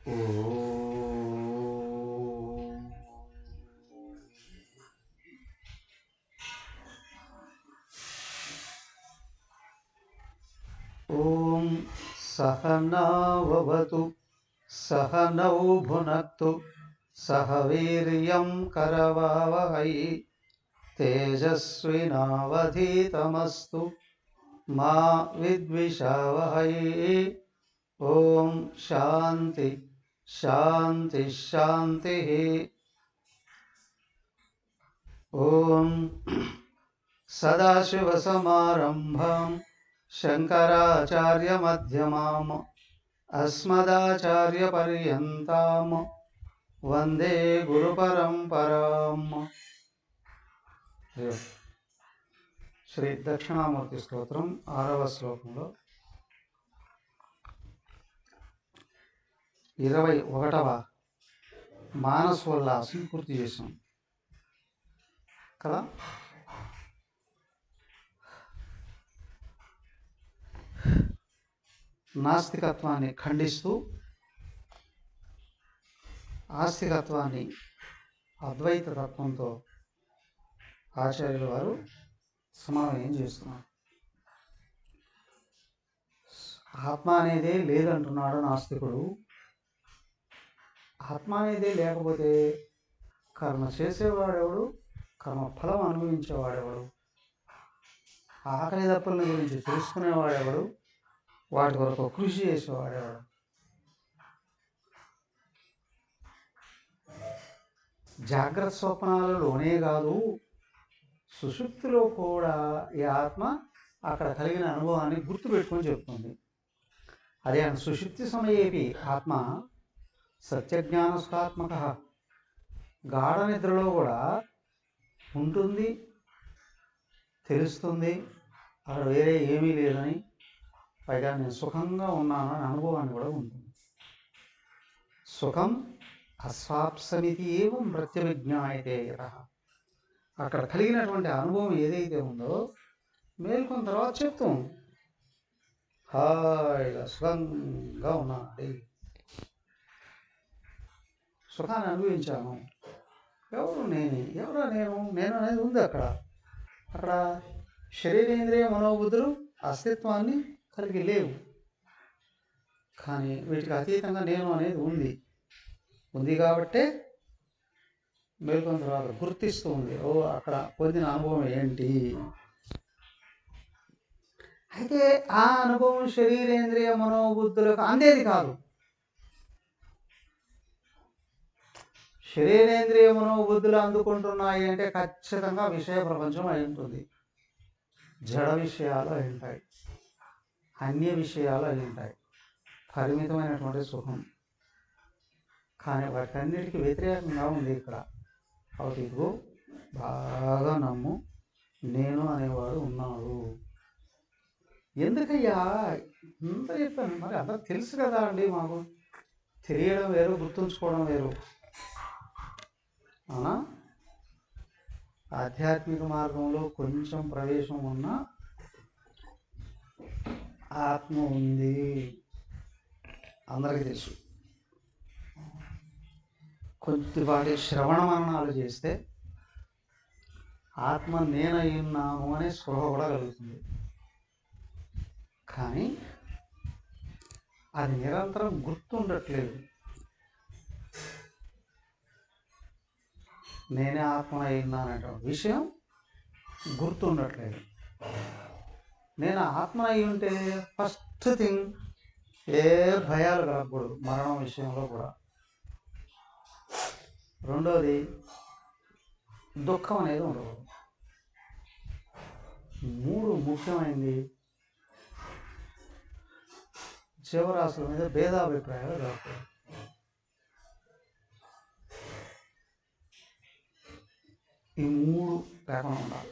ఓం ॐ सहनाववतु सहनौ भुनक्तु सह वीर्यं करवावहै तेजस्विनावधीतमस्तु मा विद्विषावहै ॐ शान्ति शान्ति शान्तिः ॐ सदाशिवसमारम्भाम् शङ्कराचार्यमध्यमाम् अस्मदाचार्यपर्यन्ताम् వందే గురు పరంపరాం శ్రీ దక్షిణామూర్తి స్తోత్రం ఆరవ శ్లోకంలో ఇరవై ఒకటవ మానసోల్లాసం పూర్తి చేసాం కదా నాస్తికత్వాన్ని ఖండిస్తూ ఆస్తికత్వాన్ని అద్వైత తత్వంతో ఆచార్యుల వారు సమన్వయం చేస్తున్నారు ఆత్మ అనేదే లేదంటున్నాడు నాస్తికుడు ఆత్మ అనేదే లేకపోతే కర్మ చేసేవాడెవడు కర్మ ఫలం అనుభవించేవాడెవడు ఆకలి దప్పుల గురించి తెలుసుకునేవాడెవడు వాటి కొరకు కృషి చేసేవాడెవడు జాగ్రత్త స్వప్నాలలోనే కాదు సుషుప్తిలో కూడా ఈ ఆత్మ అక్కడ కలిగిన అనుభవాన్ని గుర్తుపెట్టుకొని చెప్తుంది అదే సుషుప్తి సమయేపి ఆత్మ సత్యజ్ఞాన స్వాత్మక గాఢ నిద్రలో కూడా ఉంటుంది తెలుస్తుంది అక్కడ వేరే ఏమీ లేదని పైగా నేను సుఖంగా ఉన్నాను అనే అనుభవాన్ని కూడా ఉంటుంది సుఖం అస్వాప్సమితి ఏవం ప్రత్యవిజ్ఞాయతే యతః అక్కడ కలిగినటువంటి అనుభవం ఏదైతే ఉందో మేల్కొన్న తర్వాత చెప్తాం హాయిగా సుఖంగా ఉన్నానండి సుఖాన్ని అనుభవించాను ఎవరు నేను ఎవరా నేను నేను అనేది ఉంది అక్కడ అక్కడ శరీరేంద్రియ మనోబుద్ధులు అస్తిత్వాన్ని కలిగి లేవు కానీ వీటికి అతీతంగా నేను అనేది ఉంది ఉంది కాబట్టే మేల్కొన్న తర్వాత గుర్తిస్తూ ఉంది ఓ అక్కడ పొందిన అనుభవం ఏంటి అయితే ఆ అనుభవం శరీరేంద్రియ మనోబుద్ధులకు అందేది కాదు శరీరేంద్రియ మనోబుద్ధులు అందుకుంటున్నాయి అంటే ఖచ్చితంగా విషయ ప్రపంచం అయి ఉంటుంది జడ విషయాలు అయి ఉంటాయి అన్య విషయాలు అయి ఉంటాయి పరిమితమైనటువంటి సుఖం కానీ వాటన్నిటికీ వ్యతిరేకంగా ఉంది ఇక్కడ కాబట్టి ఇదిగో బాగా నమ్ము నేను అనేవాడు ఉన్నాడు ఎందుకయ్యా ఇంత చెప్పాను మరి అందరికి తెలుసు కదా అండి మాకు తెలియడం వేరు గుర్తుంచుకోవడం వేరు అవునా ఆధ్యాత్మిక మార్గంలో కొంచెం ప్రవేశం ఉన్న ఆత్మ ఉంది అందరికీ తెలుసు కొద్దిపాటి శ్రవణ మరణాలు చేస్తే ఆత్మ నేనై ఉన్నాను అనే స్పృహ కూడా కలుగుతుంది కానీ అది నిరంతరం గుర్తుండట్లేదు నేనే ఆత్మ అయిందనే విషయం గుర్తుండట్లేదు నేను ఆత్మ అయి ఉంటే ఫస్ట్ థింగ్ ఏ భయాలు కలగకూడదు మరణం విషయంలో కూడా రెండోది దుఃఖం అనేది ఉండకూడదు మూడు ముఖ్యమైనది జీవరాశుల మీద భేదాభిప్రాయాలు రాకూడదు ఈ మూడు లేకుండా ఉండాలి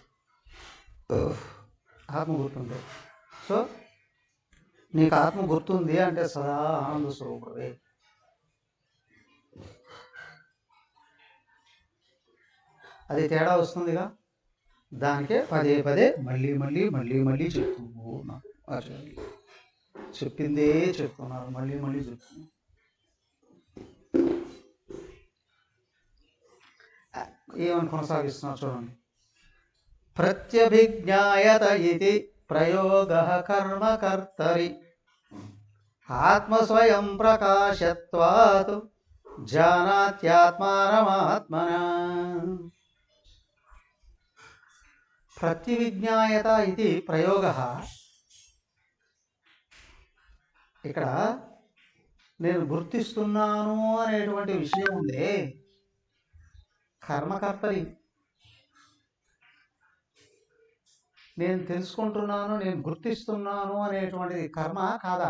ఆత్మ గుర్తుండే సో నీకు ఆత్మ గుర్తుంది అంటే సదా ఆనంద స్వరూపమే అది తేడా వస్తుందిగా దానికే పదే పదే మళ్ళీ మళ్ళీ మళ్ళీ మళ్ళీ చెప్తూ ఉన్నారు ఆచార్యులు చెప్పిందే చెప్తున్నారు మళ్ళీ మళ్ళీ చెప్తున్నారు ఏమని కొనసాగిస్తున్నారు చూడండి ప్రత్యభిజ్ఞాయత ఇది ప్రయోగ కర్మకర్తరి ఆత్మస్వయం ప్రకాశత్వాత్ జానాత్యాత్మానమాత్మన ప్రతివిజ్ఞాయత ఇది ప్రయోగ ఇక్కడ నేను గుర్తిస్తున్నాను అనేటువంటి విషయం ఉందే కర్మకర్తరి నేను తెలుసుకుంటున్నాను నేను గుర్తిస్తున్నాను అనేటువంటిది కర్మ కాదా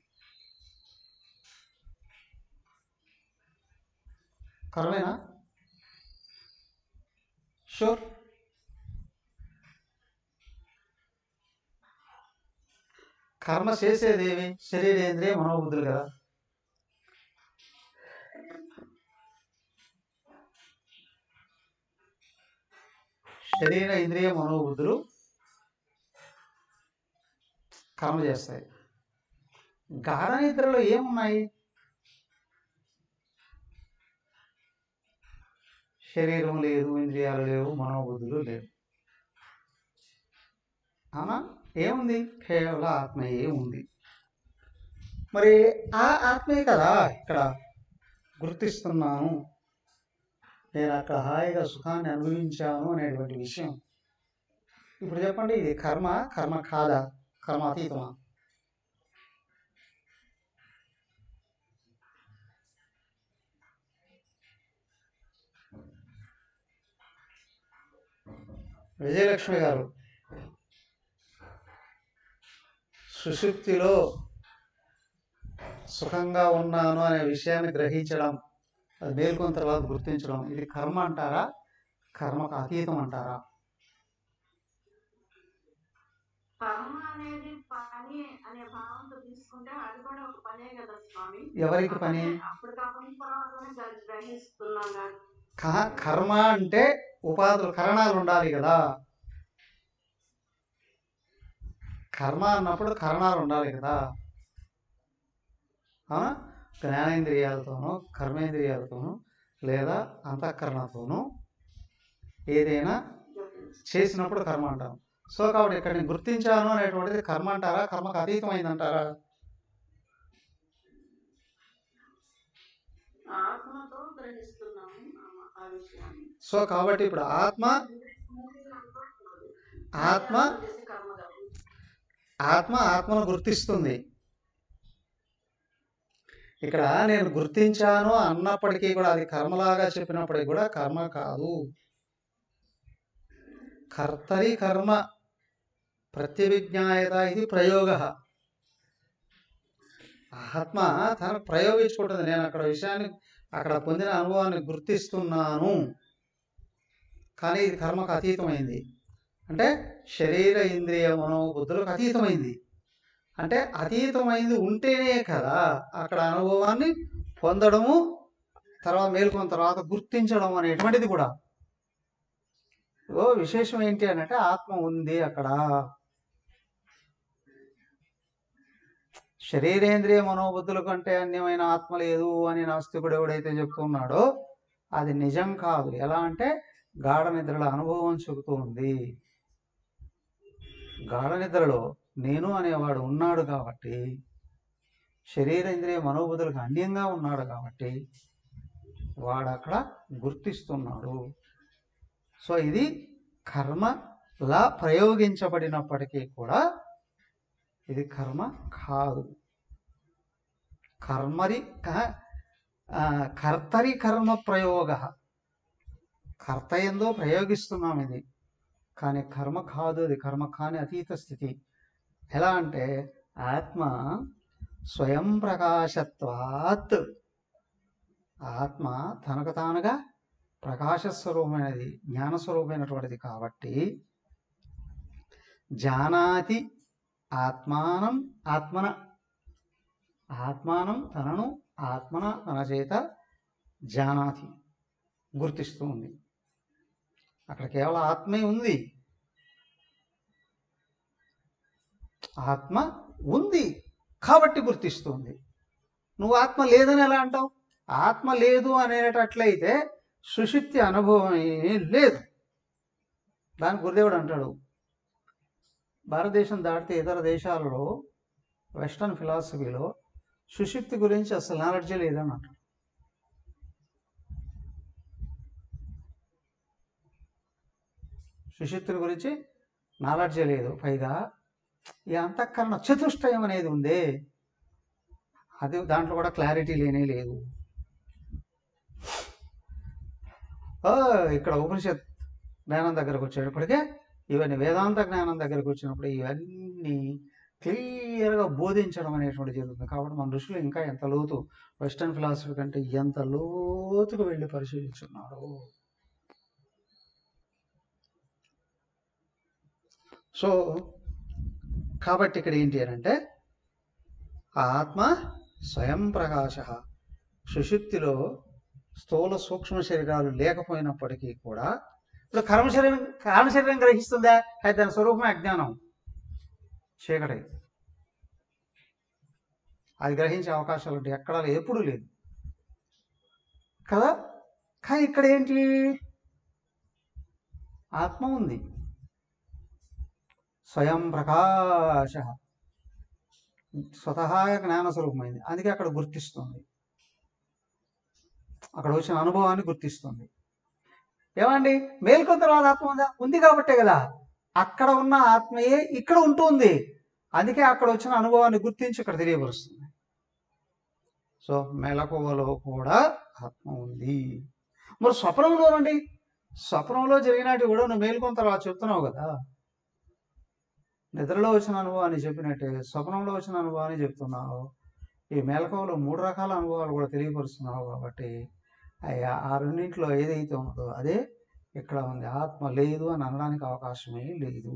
కర్మేనా షూర్ కర్మ చేసేదేవి శరీరేంద్రియ మనోబుద్ధులు కదా శరీర ఇంద్రియ మనోబుద్ధులు కర్మ చేస్తాయి గాఢ నిద్రలో ఏమున్నాయి శరీరం లేదు ఇంద్రియాలు లేవు మనోబుద్ధులు లేవు అవునా ఏముంది కేవలం ఆత్మయే ఉంది మరి ఆ ఆత్మే కదా ఇక్కడ గుర్తిస్తున్నాను నేను అక్కడ హాయిగా సుఖాన్ని అనుభవించాను అనేటువంటి విషయం ఇప్పుడు చెప్పండి ఇది కర్మ కర్మ కాదా కర్మ అతీతమా విజయలక్ష్మి గారు సుషుప్తిలో సుఖంగా ఉన్నాను అనే విషయాన్ని గ్రహించడం అది మేల్కొన్న తర్వాత గుర్తించడం ఇది కర్మ అంటారా కర్మకు అతీతం అంటారా కర్మ అనేది పని అనే భావంతో తీసుకుంటే అది కూడా ఒక పనే కదా స్వామి ఎవరికి పని అప్పుడు కాకుండా తర్వాతనే గ్ర- గ్రహిస్తున్నాం కదా. క- కర్మ అంటే ఉపాధులు కరణాలు ఉండాలి కదా కర్మ అన్నప్పుడు కరణాలు ఉండాలి కదా అవునా జ్ఞానేంద్రియాలతోనూ కర్మేంద్రియాలతోనూ లేదా అంతఃకరణతోనూ ఏదైనా చేసినప్పుడు కర్మ అంటాం సో కాబట్టి ఇక్కడ నేను గుర్తించాను అనేటువంటిది కర్మ అంటారా కర్మకు అతీతమైంది అంటారా ఆత్మతో గ్రహిస్తున్నాము ఆ- ఆ విషయాన్ని సో కాబట్టి ఇప్పుడు ఆత్మ ఆత్మ చేసే కర్మ కాదు. ఆత్మ ఆత్మను గుర్తిస్తుంది ఇక్కడ నేను గుర్తించాను అన్నప్పటికీ కూడా అది కర్మలాగా చెప్పినప్పటికీ కూడా కర్మ కాదు కర్తరి కర్మ ప్రత్యవిజ్ఞాయత ఇది ప్రయోగ ఆత్మ తనకు ప్రయోగించుకుంటుంది నేను అక్కడ విషయాన్ని అక్కడ పొందిన అనుభవాన్ని గుర్తిస్తున్నాను కానీ ఇది కర్మకు అతీతమైంది అంటే శరీర ఇంద్రియ మనోబుద్ధులకు అతీతమైంది అంటే అతీతమైంది ఉంటేనే కదా అక్కడ అనుభవాన్ని పొందడము తర్వాత మేల్కొన్న తర్వాత గుర్తించడం అనేటువంటిది కూడా ఓ విశేషం ఏంటి అని అంటే ఆత్మ ఉంది అక్కడ శరీరేంద్రియ మనోబుద్ధుల కంటే అన్యమైన ఆత్మ లేదు అని నాస్తికుడు ఎవడైతే చెప్తున్నాడో అది నిజం కాదు ఎలా అంటే గాఢ నిద్రల అనుభవం చెబుతూ ఉంది గాఢ నిద్రలో నేను అనేవాడు ఉన్నాడు కాబట్టి శరీరేంద్రియ మనోబుద్ధులకు అన్యంగా ఉన్నాడు కాబట్టి వాడు అక్కడ గుర్తిస్తున్నాడు సో ఇది కర్మలా ప్రయోగించబడినప్పటికీ కూడా ఇది కర్మ కాదు కర్మరి క- ఆ, కర్తరి కర్మ ప్రయోగ కర్త ఎందో ప్రయోగిస్తున్నాం ఇది కానీ కర్మ కాదు అది కర్మ కాని అతీత స్థితి ఎలా అంటే ఆత్మ స్వయం ప్రకాశత్వాత్ ఆత్మ తనకు తానుగా ప్రకాశ స్వరూపమైనది జ్ఞానస్వరూపమైనటువంటిది కాబట్టి జానాతి ఆత్మానం ఆత్మన ఆత్మానం తనను ఆత్మన తన చేత జానాతి గుర్తిస్తూ ఉంది అక్కడ కేవలం ఆత్మే ఉంది ఆత్మ ఉంది కాబట్టి గుర్తిస్తుంది నువ్వు ఆత్మ లేదని ఎలా అంటావు ఆత్మ లేదు అనేటట్లయితే సుషుప్తి అనుభవం ఏమీ లేదు దాని గురుదేవుడు అంటాడు భారతదేశం దాటితే ఇతర దేశాలలో వెస్టర్న్ ఫిలాసఫీలో సుషుప్తి గురించి అసలు నాలెడ్జే లేదని అంటాడు సుషుప్తిని గురించి నాలెడ్జే లేదు పైగా ఈ అంతఃకరణ చతుష్టయం అనేది ఉందే అది దాంట్లో కూడా క్లారిటీ లేనే లేదు ఆ, ఇక్కడ ఉపనిషత్ జ్ఞానం దగ్గరకు వచ్చేటప్పటికే ఇవన్నీ వేదాంత జ్ఞానం దగ్గరకు వచ్చినప్పుడు ఇవన్నీ క్లియర్గా బోధించడం అనేటువంటి జరుగుతుంది కాబట్టి మన ఋషులు ఇంకా ఎంత లోతు వెస్టర్న్ ఫిలాసఫీ కంటే ఎంత లోతుకు వెళ్ళి పరిశీలించున్నారు సో కాబట్టి ఇక్కడ ఏంటి అని అంటే ఆ ఆత్మ స్వయం ప్రకాశ సుషుప్తిలో స్థూల సూక్ష్మ శరీరాలు లేకపోయినప్పటికీ కూడా ఇప్పుడు కర్మ శరీరం కారణ శరీరం గ్రహిస్తుందా అయితే దాని స్వరూపమే అజ్ఞానం చీకటి అది గ్రహించే అవకాశాలు ఉంటాయి ఎక్కడా లేదు ఎప్పుడూ లేదు కదా కానీ ఇక్కడ ఏంటి ఆత్మ ఉంది స్వయం ప్రకాశ స్వతహాగా జ్ఞాన స్వరూపమైంది అందుకే అక్కడ గుర్తిస్తుంది అక్కడ వచ్చిన అనుభవాన్ని గుర్తిస్తుంది ఏమండి మేల్కొన్న తర్వాత ఆత్మ ఉందా ఉంది కాబట్టే కదా అక్కడ ఉన్న ఆత్మయే ఇక్కడ ఉంటుంది అందుకే అక్కడ వచ్చిన అనుభవాన్ని గుర్తించి ఇక్కడ తెలియపరుస్తుంది సో మెలకువలో కూడా ఆత్మ ఉంది మరి స్వప్నంలోనండి స్వప్నంలో జరిగినట్టు కూడా నువ్వు మేల్కొన్న తర్వాత చెప్తున్నావు కదా నిద్రలో వచ్చిన అనుభవాన్ని చెప్పినట్టే స్వప్నంలో వచ్చిన అనుభవాన్ని చెప్తున్నావు ఈ మేలకువలో మూడు రకాల అనుభవాలు కూడా తెలియపరుస్తున్నావు కాబట్టి అయ్యా ఆ రెండింటిలో ఏదైతే ఉందో అదే ఇక్కడ ఉంది ఆత్మ లేదు అని అనడానికి అవకాశమే లేదు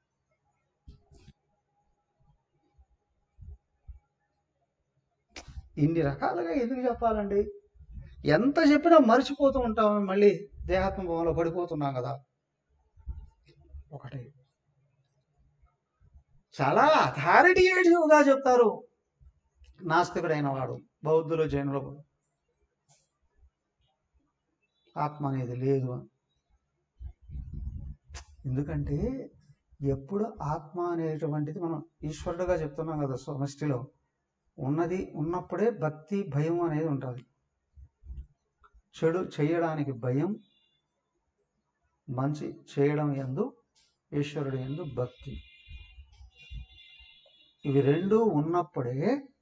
ఇన్ని రకాలుగా ఎందుకు చెప్పాలండి ఎంత చెప్పినా మర్చిపోతూ ఉంటాం మళ్ళీ దేహాత్మ భావంలో పడిపోతున్నాం కదా ఒకటి చాలా అథారిటేటివ్గా చెప్తారు నాస్తికుడైన వాడు బౌద్ధులు జైనులు ఆత్మ అనేది లేదు అని ఎందుకంటే ఎప్పుడు ఆత్మ అనేటువంటిది మనం ఈశ్వరుడుగా చెప్తున్నాం కదా సమష్టిలో ఉన్నది ఉన్నప్పుడే భక్తి భయం అనేది ఉంటుంది చెడు చేయడానికి భయం మంచి చేయడం ఎందు ఈశ్వరుడు ఎందు భక్తి ఇవి రెండు ఉన్నప్పుడే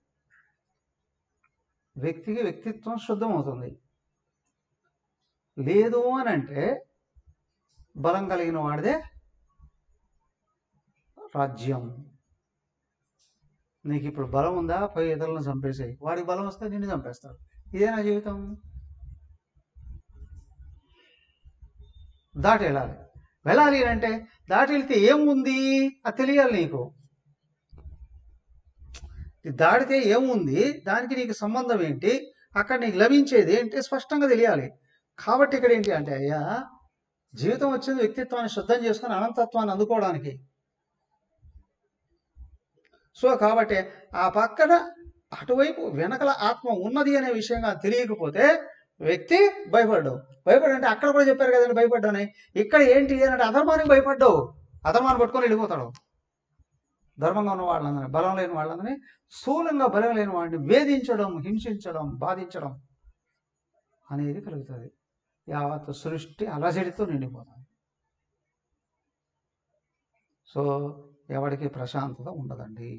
వ్యక్తికి వ్యక్తిత్వం శుద్ధమవుతుంది లేదు అని అంటే బలం కలిగిన వాడిదే రాజ్యం నీకు ఇప్పుడు బలం ఉందా పోయి ఇతరులను చంపేసాయి వాడికి బలం వస్తే నిన్ను చంపేస్తాడు ఇదే నా జీవితం దాటి వెళ్ళాలి వెళ్ళాలి అంటే దాటి వెళ్తే ఏముంది అది తెలియాలి నీకు ఇది దాటితే ఏముంది దానికి నీకు సంబంధం ఏంటి అక్కడ నీకు లభించేది ఏంటి స్పష్టంగా తెలియాలి కాబట్టి ఇక్కడ ఏంటి అంటే అయ్యా జీవితం వచ్చింది వ్యక్తిత్వాన్ని శుద్ధం చేసుకుని అనంతత్వాన్ని అందుకోవడానికి సో కాబట్టి ఆ పక్కన అటువైపు వెనకల ఆత్మ ఉన్నది అనే విషయంగా తెలియకపోతే వ్యక్తి భయపడ్డావు భయపడంటే అక్కడ కూడా చెప్పారు కదండి భయపడ్డాని ఇక్కడ ఏంటి అని అంటే అధర్మానికి భయపడ్డావు అధర్మాన్ని పట్టుకొని వెళ్ళిపోతాడు ధర్మంగా ఉన్న వాళ్ళందరినీ బలం లేని వాళ్ళందరినీ స్థూలంగా బలం లేని వాడిని వేధించడం హింసించడం బాధించడం అనేది కలుగుతుంది యావత్ సృష్టి అలజడితో నిండిపోతుంది సో ఎవరికి ప్రశాంతత ఉండదండి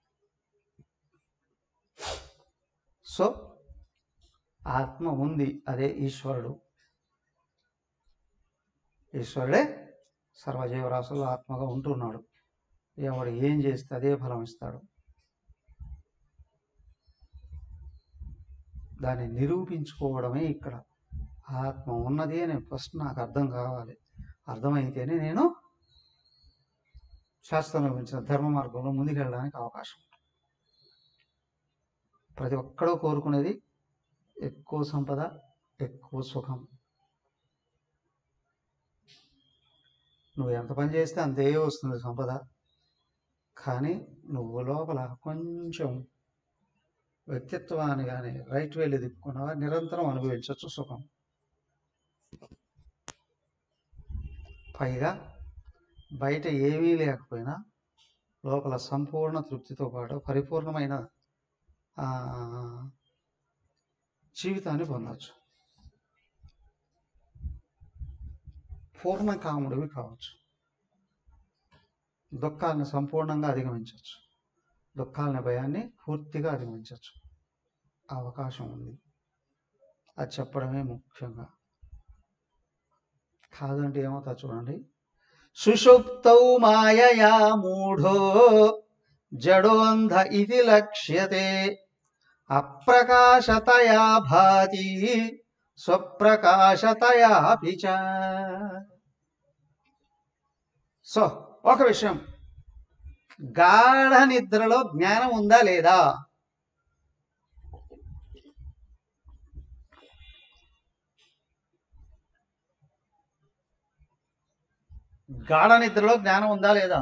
సో ఆత్మ ఉంది అదే ఈశ్వరుడు ఈశ్వరుడే సర్వజీవరాశుల్లో ఆత్మగా ఉంటున్నాడు ఎవడు ఏం చేస్తే అదే ఫలం ఇస్తాడు దాన్ని నిరూపించుకోవడమే ఇక్కడ ఆత్మ ఉన్నది అని ఫస్ట్ నాకు అర్థం కావాలి అర్థమైతేనే నేను శాస్త్రంలో గురించిన ధర్మ మార్గంలో ముందుకెళ్ళడానికి అవకాశం ఉంటుంది. ప్రతి ఒక్కడూ కోరుకునేది ఎక్కువ సంపద ఎక్కువ సుఖం నువ్వు ఎంత పని చేస్తే అంతే వస్తుంది సంపద కానీ నువ్వు లోపల కొంచెం వ్యక్తిత్వాన్ని కానీ రైట్ వేలు దిప్పుకున్నావా నిరంతరం అనుభవించవచ్చు సుఖం పైగా బయట ఏమీ లేకపోయినా లోపల సంపూర్ణ తృప్తితో పాటు పరిపూర్ణమైన ఆ, జీవితాన్ని పొందవచ్చు పూర్ణ కాముడివి కావచ్చు దుఃఖాలను సంపూర్ణంగా అధిగమించవచ్చు దుఃఖాలని భయాన్ని పూర్తిగా అధిగమించవచ్చు అవకాశం ఉంది అది చెప్పడమే ముఖ్యంగా కాదంటే ఏమవుతా చూడండి సుషుప్తౌ మాయయా మూఢో జడోంధ ఇది లక్ష్యతే అప్రకాశతయా భాతి స్వప్రకాశతయాపి చ సో ఒక విషయం గాఢ నిద్రలో జ్ఞానం ఉందా లేదా గాఢ నిద్రలో జ్ఞానం ఉందా లేదా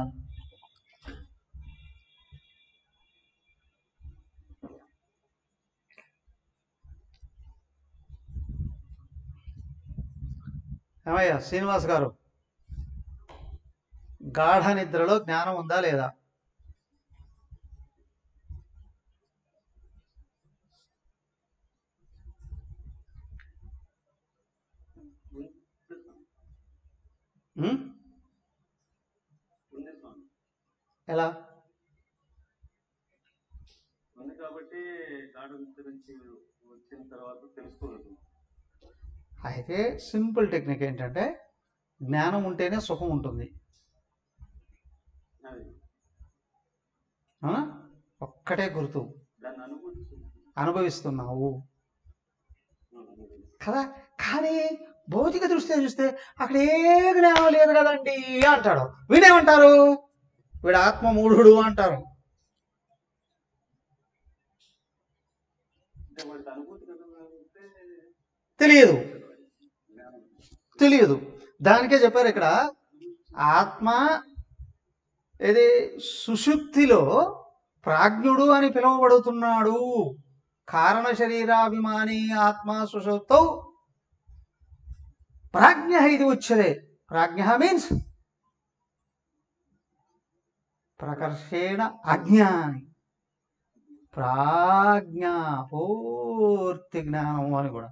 ఏమయ్యా శ్రీనివాస్ గారు గాఢ నిద్రలో జ్ఞానం ఉందా లేదా ఉం? ఉంది స్వామి ఎలా ఉంది కాబట్టి గార్డెన్ గురించి వచ్చిన తర్వాత తెలుసుకోలేదు అయితే సింపుల్ టెక్నిక్ ఏంటంటే జ్ఞానం ఉంటేనే సుఖం ఉంటుంది అది అవునా ఒక్కటే గుర్తు దాన్ని అనుభూతి అనుభవిస్తున్నావు కదా కానీ భౌతిక దృష్ట్యా చూస్తే అక్కడ ఏ జ్ఞానం లేదు కదండి అంటాడు వీడేమంటారు వీడు ఆత్మ మూఢుడు అంటారు అంటే వాడికి అనుభూతి కలిగితే తెలియదు జ్ఞానం తెలియదు దానికే చెప్పారు ఇక్కడ ఆత్మ ఇది సుషుప్తిలో ప్రాజ్ఞుడు అని పిలువబడుతున్నాడు కారణ శరీరాభిమాని ఆత్మ సుషుప్తౌ ప్రాజ్ఞ ఇది ఉచ్యతే ప్రాజ్ఞ మీన్స్ ప్రకర్షేణ అజ్ఞాని ప్రాజ్ఞ పూర్తి జ్ఞానం అని కూడా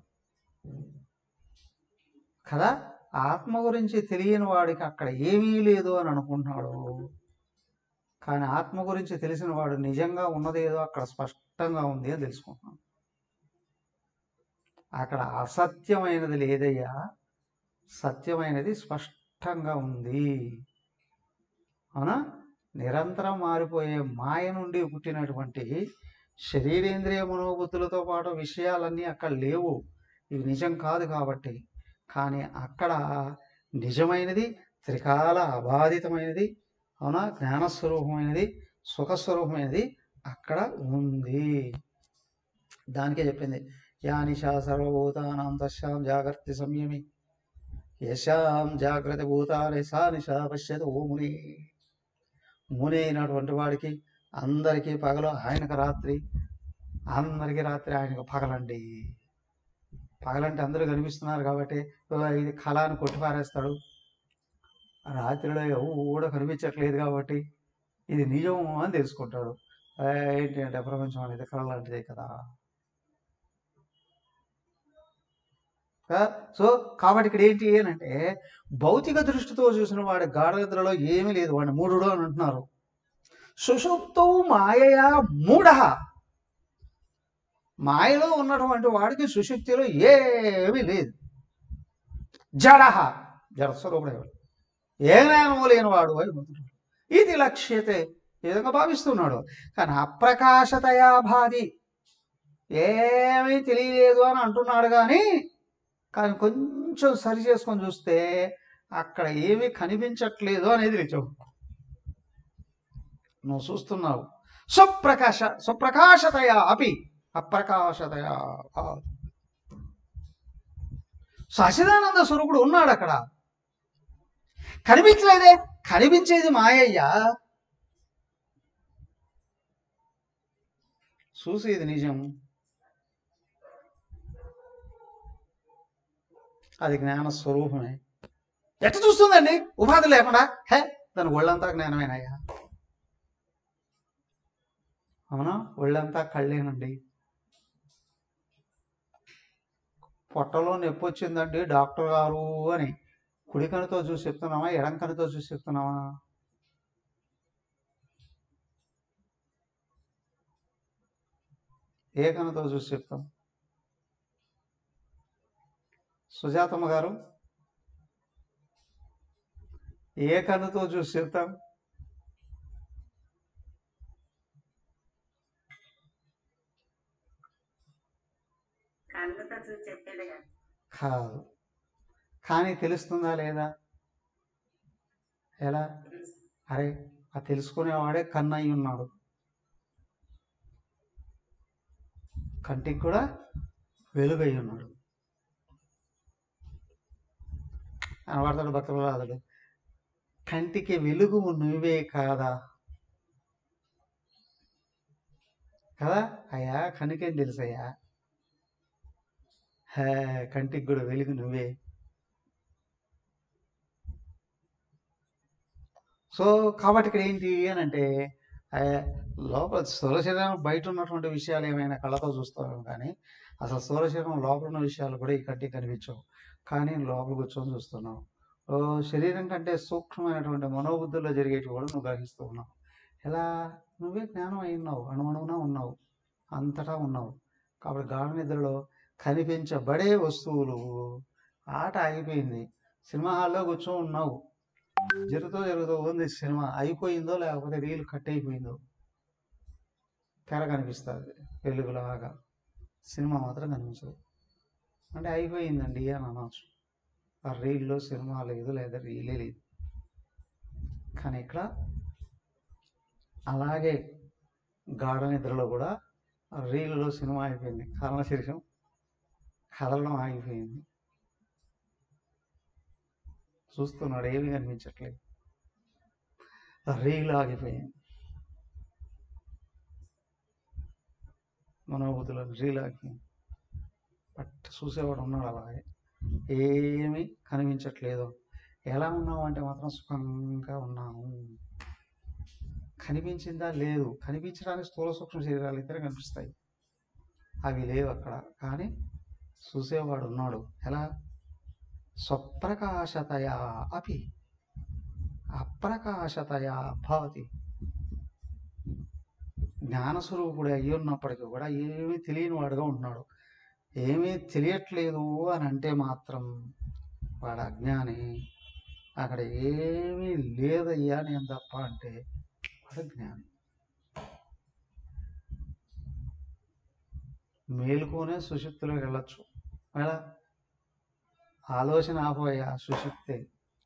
కదా ఆత్మ గురించి తెలియని వాడికి అక్కడ ఏమీ లేదు అని అనుకుంటున్నాడు కానీ ఆత్మ గురించి తెలిసిన వాడు నిజంగా ఉన్నదేదో అక్కడ స్పష్టంగా ఉంది అని తెలుసుకుంటున్నాడు అక్కడ అసత్యమైనది లేదయ్యా సత్యమైనది స్పష్టంగా ఉంది అవునా నిరంతరం మారిపోయే మాయ నుండి పుట్టినటువంటి శరీరేంద్రియ మనోబుద్ధులతో పాటు విషయాలన్నీ అక్కడ లేవు ఇవి నిజం కాదు కాబట్టి కానీ అక్కడ నిజమైనది త్రికాల అబాధితమైనది అవునా జ్ఞానస్వరూపమైనది సుఖస్వరూపమైనది అక్కడ ఉంది దానికే చెప్పింది యా నిశా సర్వభూతానాం తస్యాం జాగ్రత్త సంయమి యశాం జాగ్రత్త భూతాలే సా నిశా పశ్యత ఓ ముని ముని అయినటువంటి వాడికి అందరికీ పగలు ఆయనకు రాత్రి అందరికీ రాత్రి ఆయనకు పగలండి పగలంటే అందరూ కనిపిస్తున్నారు కాబట్టి "ఓ, ఇది కళ అని కొట్టిపారేస్తాడు రాత్రిలో ఎవరు కూడా కనిపించట్లేదు కాబట్టి ఇది నిజం అని తెలుసుకుంటాడు "ఆ, ఏంటి అంటే ప్రపంచం అనేది కళ లాంటిదే కదా కదా? సో కాబట్టి ఇక్కడ ఏంటి అని అంటే భౌతిక దృష్టితో చూసిన వాడి గాఢనిద్రలో ఏమీ లేదు వాడిని మూఢుడు అని అంటున్నారు సుషుప్తో మాయయా మూఢ మాయలో ఉన్నటువంటి వాడికి సుషుప్తిలో ఏమీ లేదు జడహ జడస్వరూపుడే వాడు. ఏ జ్ఞానము లేనివాడు అని అనుకుంటున్నాడు. ఇది లక్ష్యతే ఈ విధంగా భావిస్తున్నాడు కానీ అప్రకాశతయా భాది ఏమీ తెలియలేదు అని అంటున్నాడు కానీ కానీ కొంచెం సరి చేసుకొని చూస్తే అక్కడ ఏమీ కనిపించట్లేదు అనేది నిజం నువ్వు చూస్తున్నావు స్వప్రకాశ స్వప్రకాశతయా అపి అప్రకాశతయా భాతి. సచిదానంద స్వరూపుడు ఉన్నాడు అక్కడ కనిపించలేదే కనిపించేది మాయయ్యా చూసేది నిజం అది జ్ఞాన స్వరూపమే ఎట్ట చూస్తుందండి ఉపాధి లేకుండా హే దాని ఒళ్ళంతా జ్ఞానమేనయ్యా అవునా ఒళ్ళంతా కళ్ళేనండి పొట్టలో నొప్పి వచ్చిందండి డాక్టర్ గారు అని కుడి కనుతో చూసి చెప్తున్నావా ఎడం కనుతో చూసి చెప్తున్నావా ఏ కనుతో చూసి చెప్తాం సుజాతమ్మ గారు ఏ కన్నుతో చూసి చెప్తాం కళ్ళతో చూసి చెప్పేది కదా కాదు కానీ తెలుస్తుందా లేదా ఎలా అరే ఆ తెలుసుకునేవాడే కన్నయ్య ఉన్నాడు కంటికి కూడా వెలుగై ఉన్నాడు అనబడతాడు భక్తులాదుడు కంటికి వెలుగు నువ్వే కాదా కదా అయ్యా కనికేం తెలుసయ్యా హే కంటికి కూడా వెలుగు నువ్వే సో కాబట్టి ఇక్కడ ఏంటి అని అంటే ఆ, లోపల స్థూల శరీరం బయట ఉన్నటువంటి విషయాలు ఏమైనా కళ్ళతో చూస్తాం కానీ అసలు స్థూల శరీరం లోపల ఉన్న విషయాలు కూడా ఈ కంటికి కనిపించవు కానీ లోపల కూర్చొని చూస్తున్నావు ఓ శరీరం కంటే సూక్ష్మమైనటువంటి మనోబుద్ధుల్లో జరిగేటివి కూడా నువ్వు గ్రహిస్తూ ఉన్నావు ఎలా నువ్వే జ్ఞానం అయి ఉన్నావు అణువణువునా ఉన్నావు అంతటా ఉన్నావు కాబట్టి గాఢ నిద్రలో కనిపించబడే వస్తువులు ఆట ఆగిపోయింది సినిమా హాల్లో కూర్చొని ఉన్నావు జరుగుతూ జరుగుతూ ఉంది సినిమా అయిపోయిందో లేకపోతే రీల్ కట్ అయిపోయిందో తెర కనిపిస్తుంది వెలుగులాగా సినిమా మాత్రం కనిపించదు అంటే అయిపోయిందండి అని అనవచ్చు ఆ రీల్లో సినిమా లేదు లేదా రీలే లేదు కానీ ఇక్కడ అలాగే గాఢ నిద్రలో కూడా ఆ రీల్లో సినిమా అయిపోయింది కారణ శరీరం కదలడం ఆగిపోయింది చూస్తున్నాడు ఏమీ కనిపించట్లేదు ఆ రీల్ ఆగిపోయింది మనోబుద్ధులో రీల్ ఆగిపోయింది బట్ చూసేవాడు ఉన్నాడు అలాగే ఏమీ కనిపించట్లేదు ఎలా ఉన్నావు అంటే మాత్రం సుఖంగా ఉన్నాము కనిపించిందా లేదు కనిపించడానికి స్థూల సూక్ష్మ శరీరాలు ఇద్దరు కనిపిస్తాయి అవి లేవు అక్కడ కానీ చూసేవాడు ఉన్నాడు ఎలా స్వప్రకాశతయా అపి అప్రకాశతయా భవతి జ్ఞానస్వరూపుడు అయి ఉన్నప్పటికీ కూడా ఏమీ తెలియని వాడుగా ఉంటున్నాడు ఏమీ తెలియట్లేదు అని అంటే మాత్రం వాడు అజ్ఞాని అక్కడ ఏమీ లేదయ్యా నేను తప్ప అంటే వాడు జ్ఞాని మేలుకోనే సుషుప్తిలోకి వెళ్ళచ్చు ఎలా ఆలోచన ఆపోయా సుషుప్తే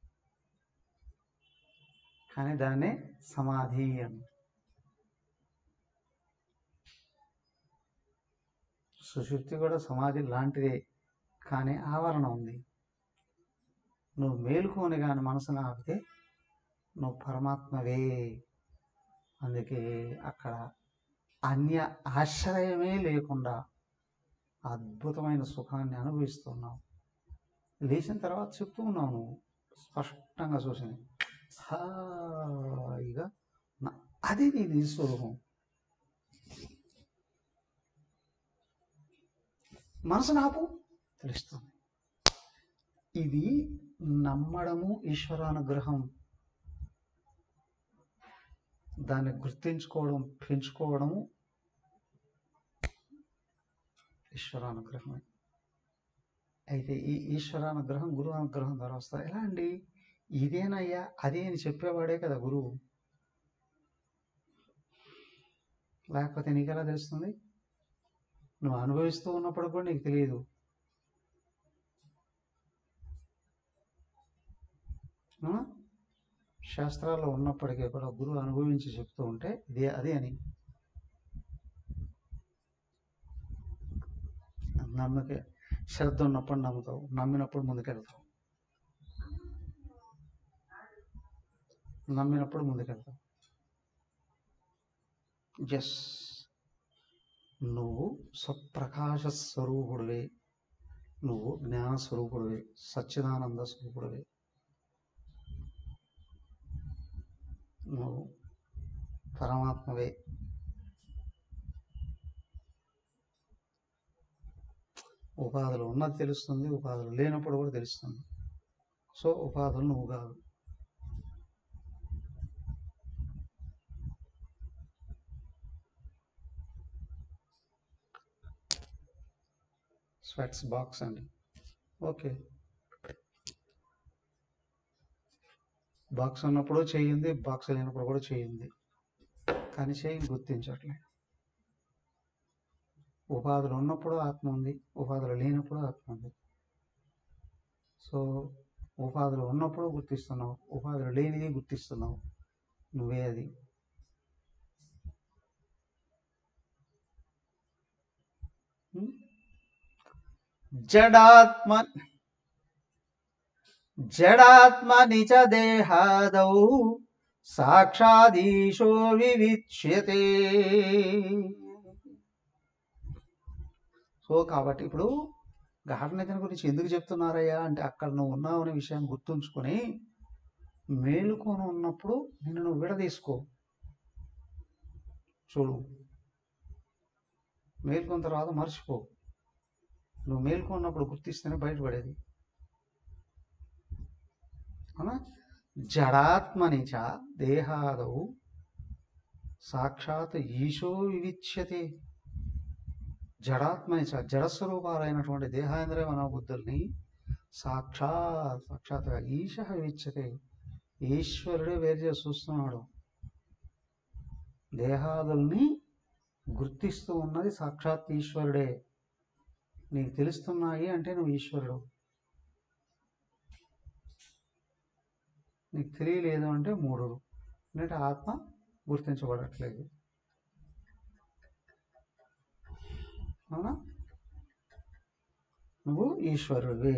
కానీ దాన్ని సమాధి అని సుషుప్తి కూడా సమాధి లాంటిదే కానీ ఆవరణ ఉంది నువ్వు మేలుకోని కానీ మనసును ఆపితే నువ్వు పరమాత్మవే అందుకే అక్కడ అన్య ఆశ్రయమే లేకుండా అద్భుతమైన సుఖాన్ని అనుభవిస్తున్నావు లేచిన తర్వాత చెప్తూ ఉన్నావు నువ్వు స్పష్టంగా చూసింది హాయిగా నా- అది నీ నిస్వరూపం మనసు నాపు తెలుస్తుంది ఇది నమ్మడము ఈశ్వరానుగ్రహం దాన్ని గుర్తించుకోవడం పెంచుకోవడము ఈశ్వరానుగ్రహమే అయితే ఈ ఈశ్వరానుగ్రహం గురువు అనుగ్రహం ద్వారా వస్తుంది ఎలా అండి ఇదేనయ్యా అదే అని చెప్పేవాడే కదా గురువు లేకపోతే నీకెలా తెలుస్తుంది నువ్వు అనుభవిస్తూ ఉన్నప్పుడు కూడా నీకు తెలియదు ఆ? శాస్త్రాల్లో ఉన్నప్పటికీ కూడా గురువు అనుభవించి చెప్తూ ఉంటే ఇదే అదే అని నమ్మక శ్రద్ధ ఉన్నప్పుడు నమ్ముతావు నమ్మినప్పుడు ముందుకెళ్తావు నమ్మినప్పుడు ముందుకెళ్తావు ఎస్ నువ్వు స్వప్రకాశ స్వరూపుడివే నువ్వు జ్ఞాన స్వరూపుడివి సచ్చిదానంద స్వరూపుడివి నువ్వు పరమాత్మవే ఉపాధులు ఉన్నది తెలుస్తుంది ఉపాధులు లేనప్పుడు కూడా తెలుస్తుంది సో ఉపాధులు నువ్వు కాదు స్వెట్స్ బాక్స్ అండి ఓకే బాక్స్ ఉన్నప్పుడు చేయింది బాక్స్ లేనప్పుడు కూడా చేయింది కానీ చేయి గుర్తించట్లే ఉపాధులు ఉన్నప్పుడు ఆత్మ ఉంది ఉపాధులు లేనప్పుడు ఆత్మ ఉంది సో ఉపాధులు ఉన్నప్పుడు గుర్తిస్తున్నావు ఉపాధులు లేనిది గుర్తిస్తున్నావు నువ్వే అది హ్మ్? జడాత్మ జడాత్మ నిజ దేహాదౌ సాక్షాదీశో వివిచ్యతే సో కాబట్టి ఇప్పుడు గాఢనిద్ర గురించి ఎందుకు చెప్తున్నారయ్యా అంటే అక్కడ నువ్వు ఉన్నావు అనే విషయాన్ని గుర్తుంచుకొని మేలుకొని ఉన్నప్పుడు నిన్ను నువ్వు విడదీసుకో చూడు మేల్కొన్న తర్వాత మర్చిపో నువ్వు మేల్కొన్నప్పుడు గుర్తిస్తేనే బయటపడేది అవునా జడాత్మని చ దేహాదౌ సాక్షాత్ ఈశో వివిచ్యతే జడాత్మని చ జడస్వరూపాలైనటువంటి దేహాంద్రియ మనోబుద్ధుల్ని సాక్షాత్ సాక్షాత్గా ఈశ వివిచ్యతే ఈశ్వరుడే వేరు చేసి చూస్తున్నాడు దేహాదుల్ని గుర్తిస్తూ ఉన్నది సాక్షాత్ ఈశ్వరుడే నీకు తెలుస్తున్నాయి అంటే నువ్వు ఈశ్వరుడు నీకు తెలియలేదు అంటే మూఢుడు అంటే ఆత్మ గుర్తించబడట్లేదు అవునా నువ్వు ఈశ్వరుడివి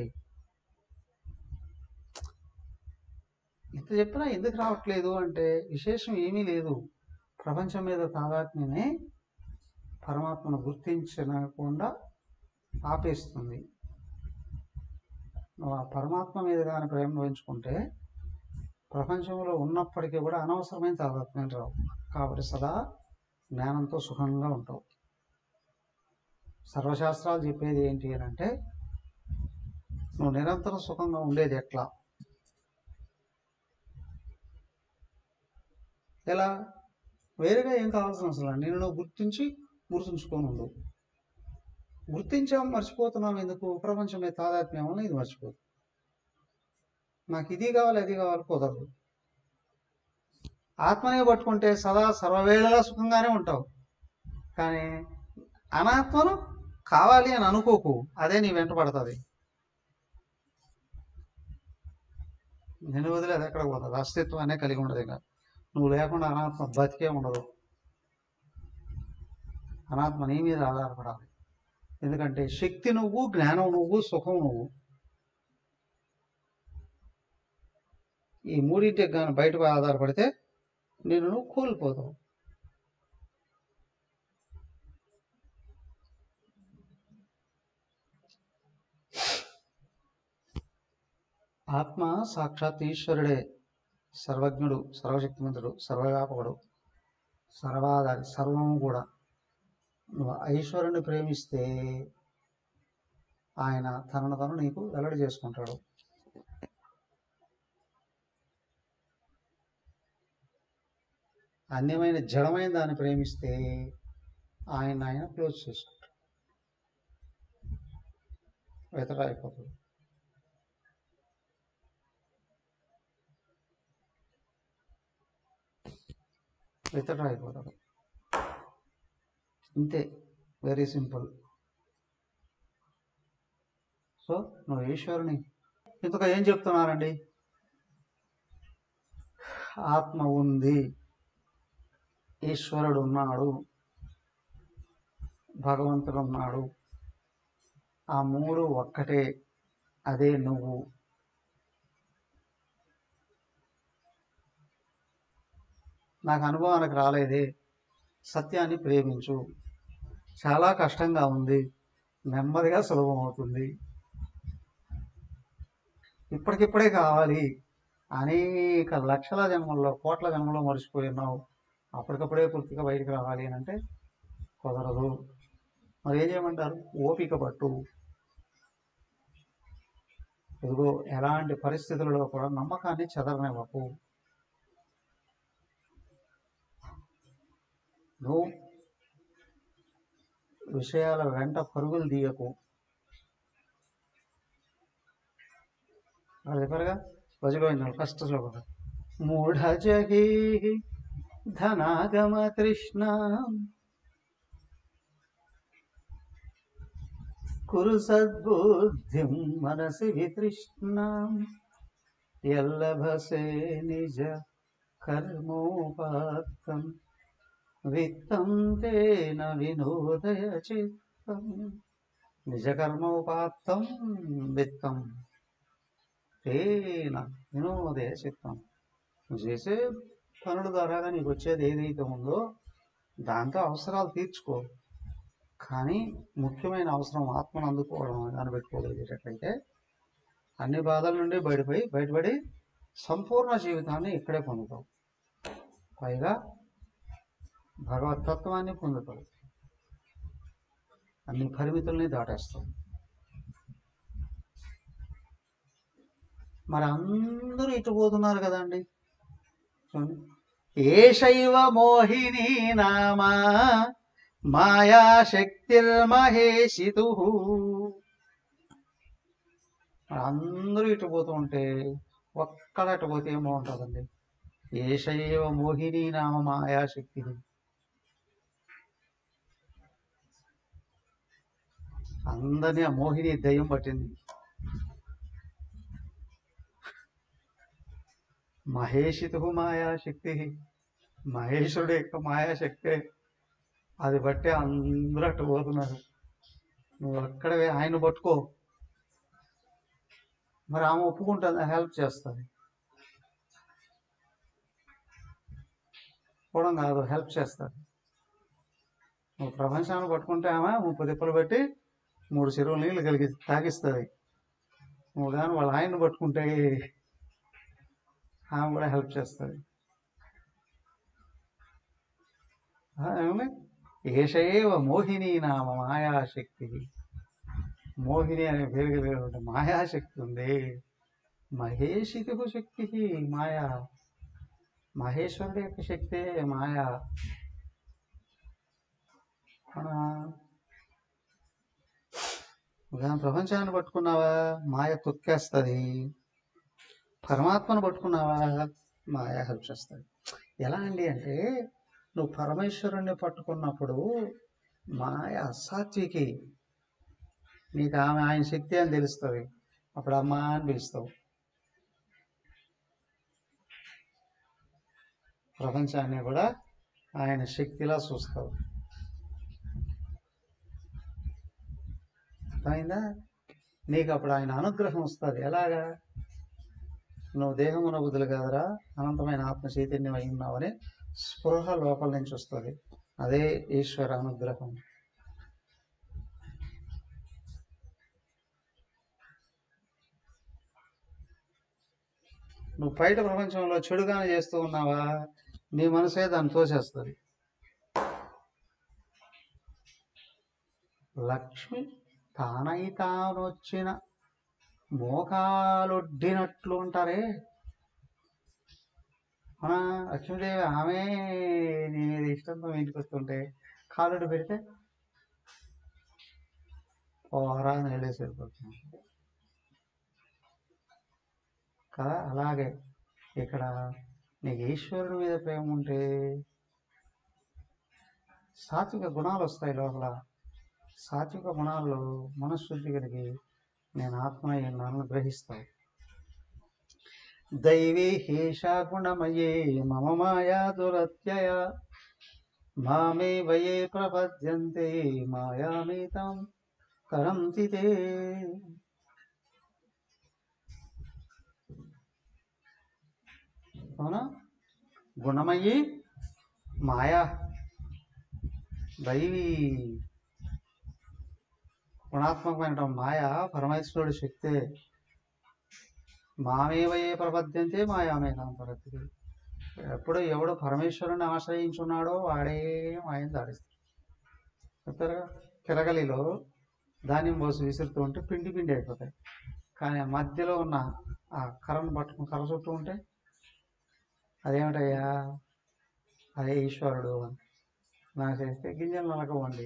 ఇంత చెప్పినా ఎందుకు రావట్లేదు అంటే విశేషం ఏమీ లేదు ప్రపంచం మీద తాదాత్మ్యమే పరమాత్మను గుర్తించకుండా ఆపేస్తుంది నువ్వు ఆ పరమాత్మ మీద కానీ ప్రేమ వహించుకుంటే ప్రపంచంలో ఉన్నప్పటికీ కూడా అనవసరమైన తాదాత్మ్యం రావు కాబట్టి సదా జ్ఞానంతో సుఖంగా ఉంటావు సర్వశాస్త్రాలు చెప్పేది ఏంటి అని అంటే నువ్వు నిరంతరం సుఖంగా ఉండేది ఎట్లా ఎలా వేరేగా ఏం కావాల్సిన అవసరం లేదు. నేను నువ్వు గుర్తించి గుర్తుంచుకొని ఉండు గుర్తించాం మర్చిపోతున్నాం ఎందుకు ప్రపంచం మీద తాదాత్మ్యం వల్ల ఇది మర్చిపోదు నాకు ఇది కావాలి అది కావాలి కుదరదు ఆత్మనే పట్టుకుంటే సదా సర్వవేళలా సుఖంగానే ఉంటావు కానీ అనాత్మను కావాలి అని అనుకోకు అదే నీ వెంట పడుతుంది నేను వదిలేదు ఎక్కడ పోతుంది అస్తిత్వాన్ని కలిగి ఉండదు ఇంకా నువ్వు లేకుండా అనాత్మ బతికే ఉండదు అనాత్మ నీ మీద ఆధారపడాలి ఎందుకంటే శక్తి నువ్వు జ్ఞానం నువ్వు సుఖం నువ్వు ఈ మూడింటికి కానీ బయటకు ఆధారపడితే నేను నువ్వు కోల్పోతావు ఆత్మ సాక్షాత్ ఈశ్వరుడే సర్వజ్ఞుడు సర్వశక్తిమంతుడు సర్వవ్యాపకుడు సర్వాధారి సర్వము కూడా నువ్వు ఈశ్వరుని ప్రేమిస్తే ఆయన తనను తను నీకు వెల్లడి చేసుకుంటాడు అన్యమైన జడమైన దాన్ని ప్రేమిస్తే ఆయన ఆయన క్లోజ్ చేసుకుంటాడు వెతట అయిపోతుంది వెతట అయిపోతాడు ఇంతే వెరీ సింపుల్ సో నువ్వు ఈశ్వరుని ఇంతగా ఏం చెప్తున్నారండి ఆత్మ ఉంది ఈశ్వరుడు ఉన్నాడు భగవంతుడు ఉన్నాడు ఆ మూడు ఒక్కటే అదే నువ్వు నాకు అనుభవానికి రాలేదే సత్యాన్ని ప్రేమించు చాలా కష్టంగా ఉంది నెమ్మదిగా సులభం అవుతుంది ఇప్పటికిప్పుడే కావాలి అనేక లక్షల జన్మల్లో కోట్ల జన్మల్లో మర్చిపోయి ఉన్నావు అప్పటికప్పుడే పూర్తిగా బయటికి రావాలి అని అంటే కుదరదు మరి ఏం చేయమంటారు ఓపిక పట్టు ఇదిగో ఎలాంటి పరిస్థితులలో కూడా నమ్మకాన్ని చెదరనివ్వకు నువ్వు విషయాల వెంట పరుగులు తీయకు వాళ్ళు చెప్పారుగా భజగోవిందం ఫస్ట్ శ్లోకం మూఢ జగీ ధనాగమ తృష్ణ కురు సద్బుద్ధిం మనసి వితృష్ణాం ఎల్లభసే నిజ కర్మోపాత్తం విత్తం తేన వినోదయ చిత్తం నిజ కర్మోపాత్తం విత్తం తేన వినోదయ చిత్తం నువ్వు చేసే పనుల ద్వారాగా నీకు వచ్చేది ఏదైతే ఉందో దాంతో అవసరాలు తీర్చుకో కానీ ముఖ్యమైన అవసరం ఆత్మను అందుకోవడం అని పెట్టుకోగలిగేటట్లయితే అన్ని బాధల నుండి బయటపడి బయటపడి సంపూర్ణ జీవితాన్ని ఇక్కడే పొందుతావు పైగా భగవతత్వాన్ని పొందుతావు అన్ని పరిమితుల్ని దాటేస్తావు మరి అందరూ ఇటు పోతున్నారు కదండి చూడండి ఏషైవ మోహిని నామా మాయా శక్తిర్మహేషితు అందరూ ఇటు పోతూ ఉంటే ఒక్కడ అటు పోతే ఏం బాగుంటుందండి ఏషైవ మోహిని నామ మాయా శక్తి అందరినీ ఆ మోహిని దయ్యం పట్టింది మహేషితు మాయాశక్తి మహేశ్వరుడు యొక్క మాయాశక్తి అది బట్టే అందరూ అటు పోతున్నారు నువ్వు అక్కడే ఆయన పట్టుకో మరి ఆమె ఒప్పుకుంటుంది హెల్ప్ చేస్తుంది పోవడం కాదు హెల్ప్ చేస్తుంది నువ్వు ప్రపంచాన్ని పట్టుకుంటే ఆమె ముప్పై తిప్పలు పెట్టి మూడు చెరువులు నీళ్ళు కలిగి తాగిస్తుంది నువ్వు కానీ వాళ్ళ ఆయన్ని పట్టుకుంటే ఆమె కూడా హెల్ప్ చేస్తుంది ఏమన్నా ఏషయేవ మోహిని నామ మాయాశక్తి మోహిని అనే పేరు కలిగినటువంటి మాయాశక్తి ఉంది మహేషికు శక్తి మాయా మహేశ్వరుడి యొక్క శక్తే మాయా అవునా? ఉదాహరణ ప్రపంచాన్ని పట్టుకున్నావా మాయ తొక్కేస్తుంది పరమాత్మను పట్టుకున్నావా మాయ హెల్ప్ చేస్తుంది ఎలా అండి అంటే నువ్వు పరమేశ్వరుణ్ణి పట్టుకున్నప్పుడు మాయ అసాత్వికి నీకు ఆమె ఆయన శక్తి అని తెలుస్తుంది అప్పుడు అమ్మ అని పిలుస్తావు ప్రపంచాన్ని కూడా ఆయన శక్తిలా చూస్తావు అర్థమైందా నీకు అప్పుడు ఆయన అనుగ్రహం వస్తుంది ఎలాగా నువ్వు దేహమున బుద్ధులు కాదురా అనంతమైన ఆత్మ చైతన్యం అయి ఉన్నావని స్పృహ లోపల నుంచి వస్తుంది అదే ఈశ్వర అనుగ్రహం నువ్వు బయట ప్రపంచంలో చెడుగానే చేస్తూ ఉన్నావా నీ మనసే దాన్ని తోసేస్తుంది లక్ష్మి తానై తానొచ్చిన మోకాలొడ్డినట్లు ఉంటారే మన లక్ష్మీదేవి ఆమె నేను ఇష్టంతో మీ ఇంటికి వస్తుంటే కాలుడు పెడితే పోరా అని వెళ్ళేసి వెళ్ళిపోతున్నాం కదా అలాగే ఇక్కడ నీకు ఈశ్వరుడి మీద ప్రేమ ఉంటే సాత్విక గుణాలు వస్తాయి లోపల సాత్విక గుణాల్లో మనశ్శుద్ధి కలిగి నేను ఆత్మ నన్ను గ్రహిస్తావు దైవీ హేషా గుణమయే మమ మాయా దురత్యయ మామే వయే ప్రపద్యంతే మాయామేతాం కరంతి తే అవునా గుణమయ్యి మాయా దైవీ గుణాత్మకమైన మాయ పరమేశ్వరుడి శక్తే మామేవయే ప్రపద్యంతే మాయామేనాం ప్రపద్యతే ఎప్పుడు ఎవడు పరమేశ్వరుని ఆశ్రయించున్నాడో వాడే మాయం దాడిస్తాడు చెప్తారుగా తిరగలిలో ధాన్యం పోసి విసురుతూ ఉంటే పిండి పిండి అయిపోతాయి కానీ ఆ మధ్యలో ఉన్న ఆ కర్రను పట్టుకుని కర్ర చుట్టూ ఉంటే అదేమిటయ్యా అదే ఈశ్వరుడు అని నాకు చేస్తే గింజలు నలకవండి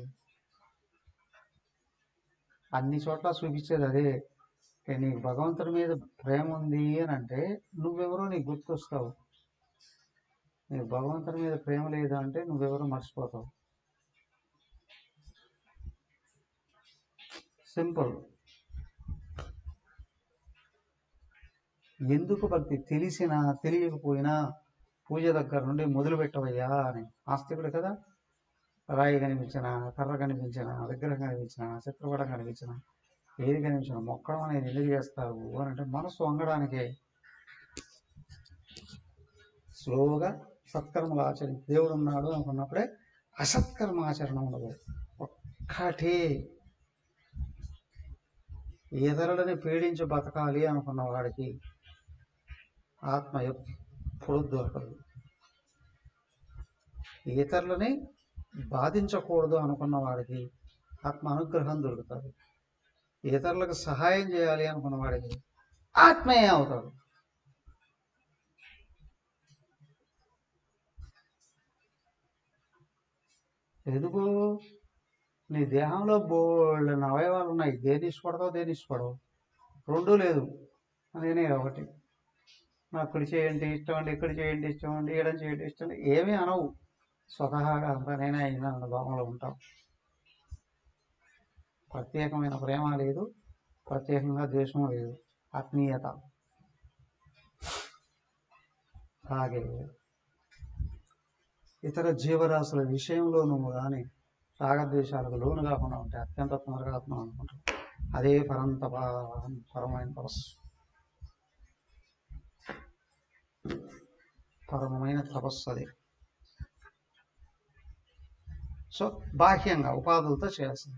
అన్ని చోట్ల చూపించేది అదే ఇక నీకు భగవంతుడి మీద ప్రేమ ఉంది అని అంటే నువ్వెవరో నీకు గుర్తొస్తావు నీకు భగవంతుడి మీద ప్రేమ లేదు అంటే నువ్వెవరో మర్చిపోతావు సింపుల్ ఎందుకు భక్తి తెలిసినా తెలియకపోయినా పూజ దగ్గర నుండి మొదలు పెట్టవయ్యా అని ఆస్తికుడు కదా రాయి కనిపించిన కర్ర కనిపించిన విగ్రహం కనిపించిన చిత్రపటం కనిపించిన ఏది కనిపించిన మొక్కడం అనేది ఎందుకు చేస్తావు అని అంటే మనసు వంగడానికే స్లోగా సత్కర్మలు ఆచరించి దేవుడు ఉన్నాడు అనుకున్నప్పుడే అసత్కర్మ ఆచరణ ఉండదు ఒక్కటే ఇతరులని పీడించి బతకాలి అనుకున్న వాడికి ఆత్మ ఎప్పుడు దొరకదు ఇతరులని బాధించకూడదు అనుకున్న వాడికి ఆత్మ అనుగ్రహం దొరుకుతుంది ఇతరులకు సహాయం చేయాలి అనుకున్న వాడికి ఆత్మయే అవుతాడు ఎందుకు నీ దేహంలో బోల్డెన్ అవయవాలు ఉన్నాయి దేని ఇష్టపడతావు దేని ఇష్టపడవు రెండూ లేదు నేనే ఒకటి నాకు కుడి చేయండి ఇష్టం అండి ఇక్కడ చేయండి ఇష్టం అండి ఏడం చేయండి ఇష్టం అండి ఏమీ అనవు స్వతహాగా అంతా నేనే అయినా అన్న భావంలో ఉంటాం ప్రత్యేకమైన ప్రేమ లేదు ప్రత్యేకంగా ద్వేషం లేదు ఆత్మీయత అలాగే ఇతర జీవరాశుల విషయంలో నువ్వు కానీ రాగద్వేషాలకు లోను కాకుండా ఉంటే అత్యంత తొందరగా ఆత్మ అనుకుంటాం అదే పరంత పరమైన తపస్సు పరమమైన తపస్సు అది సో బాహ్యంగా ఉపాధులతో చేయాల్సింది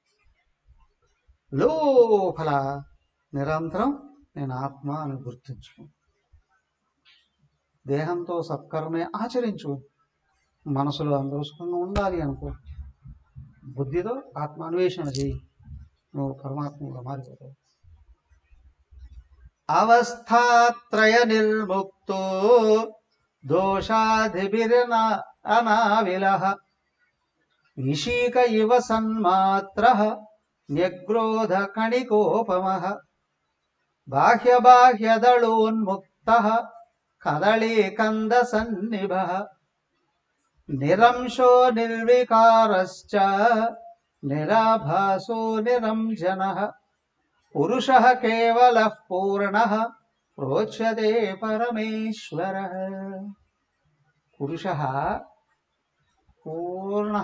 లోపల నిరంతరం నేను ఆత్మ అని గుర్తించు దేహంతో సత్కర్మే ఆచరించు మనసులో అందరూ సుఖంగా ఉండాలి అనుకో బుద్ధితో ఆత్మ అన్వేషణ చేయి నువ్వు పరమాత్మగా మారిపోతావు అవస్థాత్రయ నిర్ముక్తో దోషాధిభిరన అనావిల విషీక ఇవ సన్మాత్ర న్యగ్రోధ కణికోపమ బాహ్య బాహ్యదళోన్ముక్త కదళీకంద సన్నిభ నిరంశో నిర్వికారశ్చ నిరాభాసో నిరంజన పురుష కేవల పూర్ణ ప్రోచ్యతే పరమేశ్వర పురుష పూర్ణ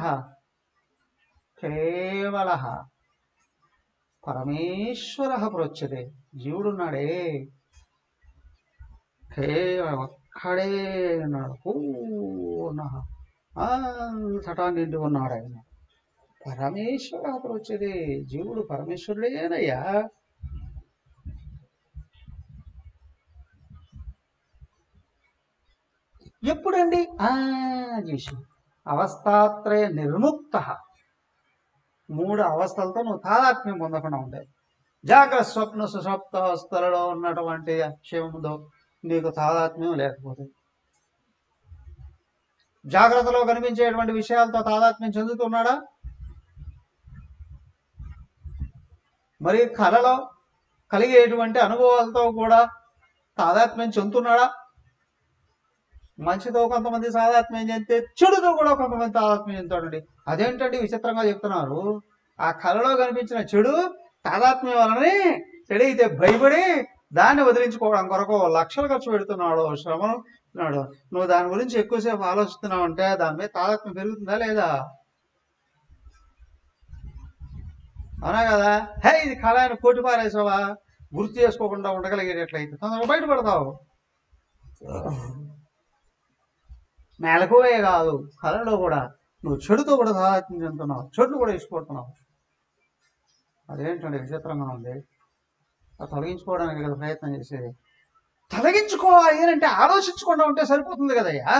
కేవల పరమేశ్వర ప్రోచ్యతే జీవుడున్నాడే కేవలం ఒక్కడే ఉన్నాడు పూర్ణ అంతటా నిండి ఉన్నాడు ఆయన పరమేశ్వర ప్రోచ్యతే జీవుడు పరమేశ్వరుడేనయ్యా ఎప్పుడండి ఆ చేసి అవస్థాత్రయ నిర్ముక్త మూడు అవస్థలతో నువ్వు తాదాత్మ్యం పొందకుండా ఉండే జాగ్రత్త స్వప్న సుషప్త అవస్థలలో ఉన్నటువంటి అక్షయంతో నీకు తాదాత్మ్యం లేకపోతే జాగ్రత్తలో కనిపించేటువంటి విషయాలతో తాదాత్మ్యం చెందుతున్నాడా మరి కళలో కలిగేటువంటి అనుభవాలతో కూడా తాదాత్మ్యం చెందుతున్నాడా మంచితో కొంతమంది తాదాత్మ్యం చెందితే చెడుతో కూడా కొంతమంది తాదాత్మ్యం చెందుతాడండి అదేంటండి విచిత్రంగా చెప్తున్నారు ఆ కళలో కనిపించిన చెడు తాదాత్మ్యం వలనని చెడైతే భయపడి దాన్ని వదిలించుకోవడం కొరకు లక్షలు ఖర్చు పెడుతున్నాడు శ్రమను ఉన్నాడు నువ్వు దాని గురించి ఎక్కువసేపు ఆలోచిస్తున్నావు అంటే దాని మీద తాదాత్మ్యం పెరుగుతుందా లేదా అవునా కదా హే ఇది కళ అని కోటి పారేసావా గుర్తు చేసుకోకుండా ఉండగలిగేటట్లయితే తొందరగా బయటపడతావు మెలకువే కాదు కళలో కూడా నువ్వు చెడుతో కూడా తాదాత్మ్యం చెందుతున్నావు చెడును కూడా ఇష్టపడుతున్నావు అదేంటండి విచిత్రంగా ఉంది అది తొలగించుకోవడానికి కదా ప్రయత్నం చేసేది తొలగించుకోవాలి అని అంటే ఆలోచించకుండా ఉంటే సరిపోతుంది కదయ్యా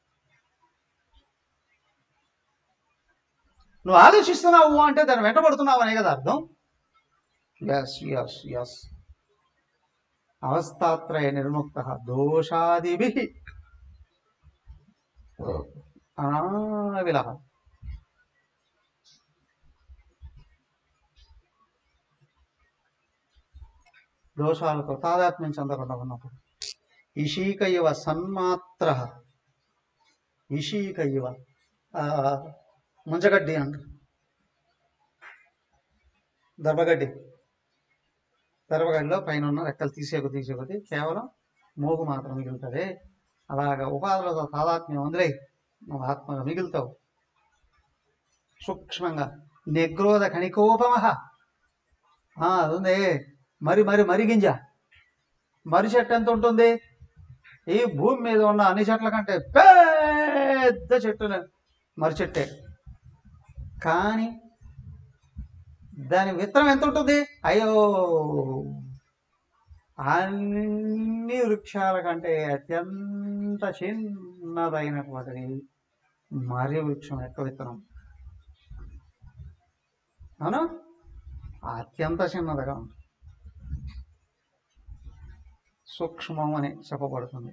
నువ్వు ఆలోచిస్తున్నావు అంటే దాన్ని వెంటబడుతున్నావు అనే కదా అర్థం ఎస్ ఎస్ ఎస్ అవస్థాత్రయ నిర్ముక్త దోషాదిభి అనావిలహ దోషాలతో తాదాత్మ్యం చెందకుండా ఉన్నప్పుడు ఇషీక ఇవ సన్మాత్ర ఇషీక ఇవ ఆ, ముంజగడ్డి అంట దర్భగడ్డి దర్భగడ్డిలో పైన ఉన్న రెక్కలు తీసేకు తీసేకొద్ది కేవలం మోగు మాత్రం మిగులుతుంది అలాగ ఉపాధులతో తాదాత్మ్యం వదిలే నువ్వు ఆత్మగా మిగులుతావు సూక్ష్మంగా నిగ్రోధ కణికోపమ అదుంది మరి మరి మరి గింజ మరి చెట్టు ఎంత ఉంటుంది ఈ భూమి మీద ఉన్న అన్ని చెట్ల కంటే పెద్ద చెట్టు మరి చెట్టే కానీ దాని విత్తనం ఎంత ఉంటుంది అయ్యో అన్ని వృక్షాల కంటే అత్యంత చిన్నదైనటువంటిది మరి వృక్షం యొక్క విత్తనం అవునా అత్యంత చిన్నదిగా ఉంటుంది సూక్ష్మం అని చెప్పబడుతుంది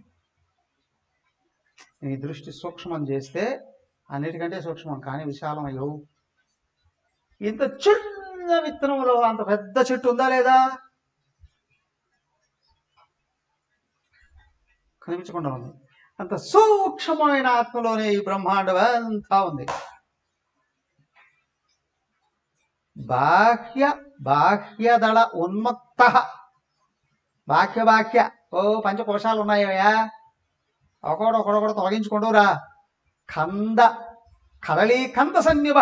నీ దృష్టి సూక్ష్మం చేస్తే అన్నిటికంటే సూక్ష్మం కానీ విశాలం అయ్యో ఇంత చిన్న విత్తనంలో అంత పెద్ద చెట్టు ఉందా లేదా కనిపించకుండా ఉంది అంత సూక్ష్మమైన ఆత్మలోనే ఈ బ్రహ్మాండం అంతా ఉంది బాహ్య బాహ్యదళ ఉన్మత్త బాహ్య బాహ్య ఓ పంచకోశాలు ఉన్నాయా ఒకడు ఒకడొకడు తొలగించుకుంటూ రా కంద కదలీ కంద సన్నిభ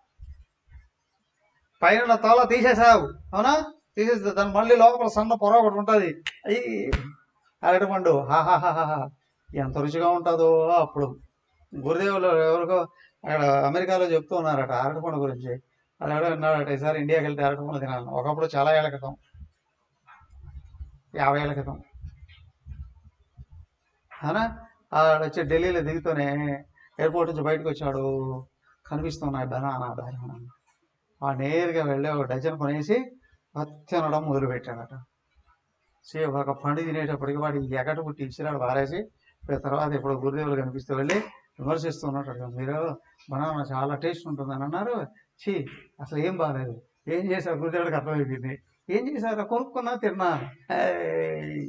పైన తోల తీసేసావు అవునా తీసేసి దాని మళ్ళీ లోపల సన్న పొర ఒకటి ఉంటుంది అయ్యి అరటిపండు హాహాహాహా ఎంత రుచిగా ఉంటుందో అప్పుడు గురుదేవులు ఎవరికో అక్కడ అమెరికాలో చెప్తూ ఉన్నారట అరటిపండు గురించి అది ఎవడో విన్నాడట ఈసారి ఇండియాకి వెళ్తే అరటిపండు తినాలి ఒకప్పుడు చాలా ఏళ్ల క్రితం యాభై ఏళ్ల క్రితం అవునా ఆడ వచ్చి ఢిల్లీలో దిగుతూనే ఎయిర్పోర్ట్ నుంచి బయటకు వచ్చాడు కనిపిస్తున్నాయి బనానా బనానా ఆ నేరుగా వెళ్ళి ఒక డజన్ కొనేసి తినడం మొదలు పెట్టాడట సే ఒక పండు తినేటప్పటికి వాడు ఎగట పుట్టి ఇచ్చినాడు బారేసి ఇక తర్వాత ఇప్పుడు గురుదేవులు కనిపిస్తూ వెళ్ళి విమర్శిస్తున్నట్టు మీరు బనానా చాలా టేస్ట్ ఉంటుందని అన్నారు ఛీ అసలు ఏం బాగాలేదు ఏం చేశారు గురుదేవుడికి అర్థమైపోయింది ఏం చేశారు కొనుక్కున్నా తిన్నా ఏయ్.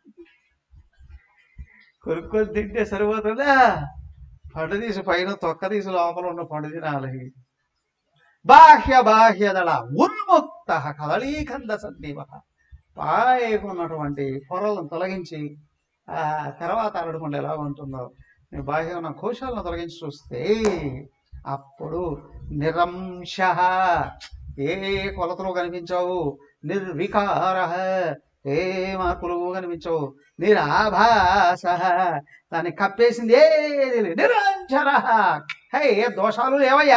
కొనుక్కొని తింటే సరిపోతుందా పండు తీసి పైన తొక్క తీసి లోపల ఉన్న పండు తినాలి బాహ్య బాహ్యదళ ఉన్ముక్త కదళీకంద సన్నివ పాయకున్నటువంటి పొరలను తొలగించి ఆ తర్వాత అరడుకుండా ఎలా ఉంటుందో నీ బాహ్య ఉన్న కోశాలను తొలగించి చూస్తే అప్పుడు నిరంశ ఏ కొలతలు కనిపించవు నిర్వికార ఏ మార్పులు కనిపించవు నిరాభాస దాన్ని కప్పేసింది ఏది లేదు. నిరంజన హే ఏ దోషాలు లేవయ్యా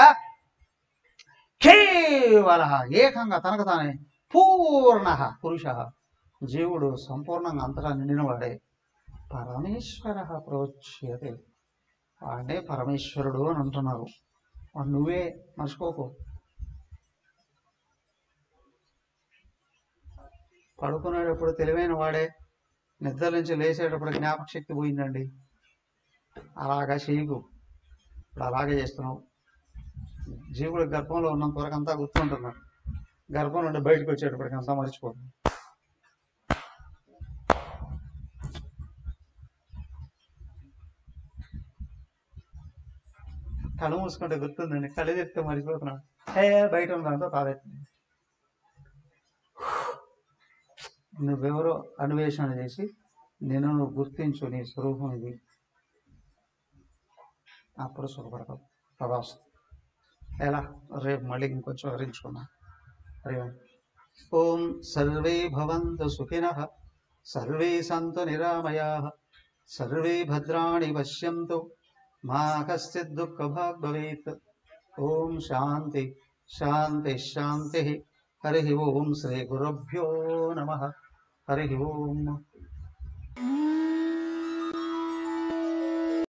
కేవల ఏకంగా తనకు తానే పూర్ణ పురుష జీవుడు సంపూర్ణంగా అంతటా నిండినవాడే పరమేశ్వర ప్రోచ్యతే వాడే పరమేశ్వరుడు అని అంటున్నారు వాడు నువ్వే మర్చిపోకు పడుకునేటప్పుడు తెలివైన వాడే నిద్ర నుంచి లేచేటప్పుడు జ్ఞాపక శక్తి పోయిందండి అలాగా చేయకు ఇప్పుడు అలాగే చేస్తున్నావు జీవుడు గర్భంలో ఉన్నంత వరకు అంతా గుర్తుంటున్నాడు గర్భం నుండి బయటకు వచ్చేటప్పటికి అంతా మర్చిపోతుంది కళ్ళు మూసుకుంటే గుర్తుందండి కళ్ళు తెస్తే మర్చిపోతున్నాడు హే బయట ఉన్నదంతా తాదెత్తుంది నువ్వెవరో అన్వేషణ చేసి నేను నువ్వు గుర్తించు నీ స్వరూపం ఇది అప్పుడు సుఖపడతావు ప్రభాస్ ఎలా రేపు మళ్ళీ ఇంకొంచెం వివరించుకున్నా హరి ఓం. ఓం సర్వే భవంతు సుఖినః సర్వే సంతు నిరామయాః సర్వే భద్రాణి పశ్యంతు మా కశ్చిత్ దుఃఖభాగ్ భవేత్ ఓం శాంతి శాంతి శాంతి హరి ఓం శ్రీ గురుభ్యో నమ హరి ఓం